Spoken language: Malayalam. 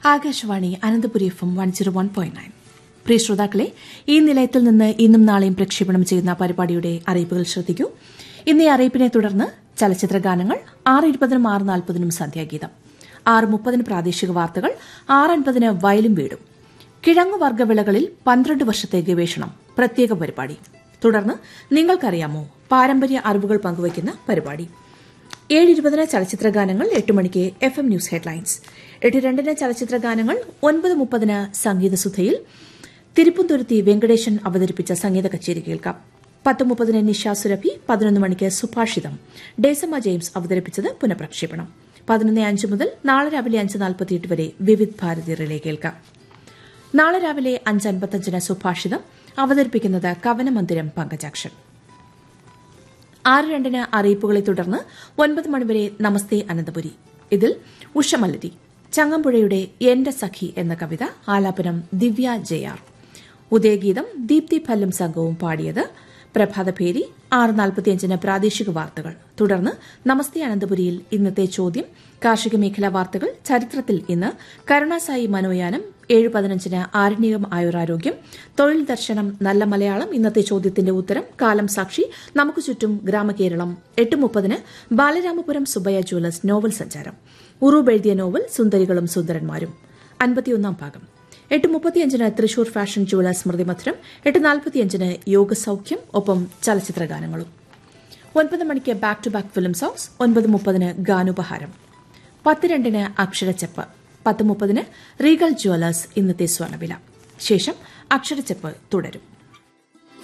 Akashvani Ananthapuri F M one zero one point nine പ്രിയ ശ്രോതാക്കളെ ഈ നിലയത്തിൽ നിന്ന് ഇന്നും നാളെയും പ്രക്ഷേപണം ചെയ്യുന്ന പരിപാടിയുടെ അറിയിപ്പുകൾ ശ്രദ്ധിക്കൂ ഇന്ന് ഈ അറിയിപ്പിനെ തുടർന്ന് ചലച്ചിത്ര ഗാനങ്ങൾ ആറ് ഇരുപതിനും ആറ് നാൽപ്പതിനും സന്ധ്യാഗീതം ആറ് മുപ്പതിന് പ്രാദേശിക വാർത്തകൾ ആറ് അൻപതിന് വയലും വീടും കിഴങ്ങുവർഗ്ഗ വിളകളിൽ പന്ത്രണ്ട് വർഷത്തെ ഗവേഷണം പ്രത്യേക പരിപാടി തുടർന്ന് നിങ്ങൾക്കറിയാമോ പാരമ്പര്യ അറിവുകൾ പങ്കുവയ്ക്കുന്ന പരിപാടി ഏഴ് ഇരുപതിന് ചലച്ചിത്ര ഗാനങ്ങൾ എട്ട് മണിക്ക് എഫ് എം ന്യൂസ് ഹെഡ്ലൈൻസ് എട്ട് രണ്ടിന് ചലച്ചിത്ര ഗാനങ്ങൾ ഒൻപത് മുപ്പതിന് സംഗീതസുധയിൽ തിരുപ്പുംതുരുത്തി വെങ്കടേശൻ അവതരിപ്പിച്ച സംഗീത കച്ചേരി കേൾക്കാം പത്ത് മുപ്പതിന് നിഷ സുരഭി പതിനൊന്ന് മണിക്ക് സുഭാഷിതം ഡേസമ്മ ജെയിംസ് അവതരിപ്പിച്ചത് പുനഃപ്രക്ഷേപണം പതിനൊന്ന് അഞ്ച് മുതൽ നാളെ രാവിലെ അഞ്ച് നാൽപ്പത്തിയെട്ട് വരെ വിവിധ് ഭാരതി റിലേ കേൾക്കാം നാളെ രാവിലെ അഞ്ച് അൻപത്തഞ്ചിന് സുഭാഷിതം അവതരിപ്പിക്കുന്നത് കവനമന്ദിരം പങ്കജാക്ഷൻ ആറ് രണ്ടിന് അറിയിപ്പുകളെ തുടർന്ന് ഒൻപത് മണിവരെ നമസ്തേ അനന്തപുരി ഇതിൽ ഉഷമല്ലരി ചങ്ങമ്പുഴയുടെ എന്റെ സഖി എന്ന കവിത ആലാപനം ദിവ്യ ജയാർ ഉദയഗീതം ദീപ്തി ഫല്ലും സംഘവും പാടിയത് പ്രഭാതഭേരി ആറ് നാൽപ്പത്തിയഞ്ചിന് പ്രാദേശിക വാർത്തകൾ തുടർന്ന് നമസ്തേ അനന്തപുരിയിൽ ഇന്നത്തെ ചോദ്യം കാർഷിക മേഖലാ വാർത്തകൾ ചരിത്രത്തിൽ ഇന്ന് കരുണാസായി മനോയാനം ഏഴ് പതിനഞ്ചിന് ആരണ്യകം ആയുരാരോഗ്യം തൊഴിൽ ദർശനം നല്ല മലയാളം ഇന്നത്തെ ചോദ്യത്തിന്റെ ഉത്തരം കാലം സാക്ഷി നമുക്ക് ചുറ്റും ഗ്രാമകേരളം എട്ട് മുപ്പതിന് ബാലരാമപുരം സുബയ്യ ജ്വല്ലേഴ്സ് നോവൽ സഞ്ചാരം ഉറൂബ് എഴുതിയ നോവൽ സുന്ദരികളും സുന്ദരന്മാരും അൻപത്തിയൊന്നാം ഭാഗം എട്ട് മുപ്പത്തിയഞ്ചിന് തൃശൂർ ഫാഷൻ ജുവലേഴ്സ് സ്മൃതി മധുരം എട്ട് നാൽപ്പത്തിയഞ്ചിന് യോഗസൌഖ്യം ഒപ്പം ചലച്ചിത്ര ഗാനങ്ങളും ഒൻപത് മണിക്ക് back to back film songs ഒൻപത് മുപ്പതിന് ഗാനുപഹാരം പത്ത് രണ്ടിന് അക്ഷരച്ചെപ്പ് പത്ത് മുപ്പതിന് റീഗൽ ജുവലേഴ്സ് ഇന്നത്തെ സ്വർണ്ണവില ശേഷം അക്ഷരച്ചെപ്പ് തുടരും